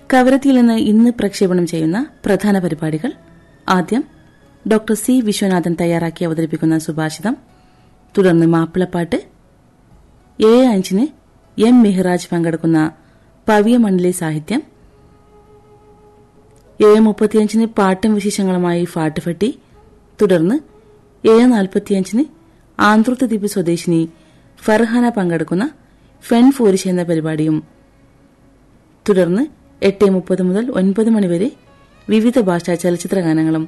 കവരത്തിയിൽ നിന്ന് ഇന്ന് പ്രക്ഷേപണം ചെയ്യുന്ന പ്രധാന പരിപാടികൾ ആദ്യം ഡോക്ടർ സി വിശ്വനാഥൻ തയ്യാറാക്കി അവതരിപ്പിക്കുന്ന സുഭാഷിതം തുടർന്ന് മാപ്പിളപ്പാട്ട് ഏഴ് അഞ്ചിന് എം മെഹ്റാജ് പങ്കെടുക്കുന്ന പവിയ മണ്ണിലെ സാഹിത്യം ഏഴ് മുപ്പത്തിയഞ്ചിന് പാട്ടും വിശേഷങ്ങളുമായി ഫാട്ടുഫട്ടി തുടർന്ന് ഏഴ് നാൽപ്പത്തിയഞ്ചിന് ആന്ത്രൂത്ത് ദ്വീപ് സ്വദേശിനി ഫർഹാന പങ്കെടുക്കുന്ന ഫെൻ ഫോരിഷ് എന്ന പരിപാടിയും തുടർന്ന് എട്ട് മുപ്പത് മുതൽ ഒൻപത് മണിവരെ വിവിധ ഭാഷാ ചലച്ചിത്ര ഗാനങ്ങളും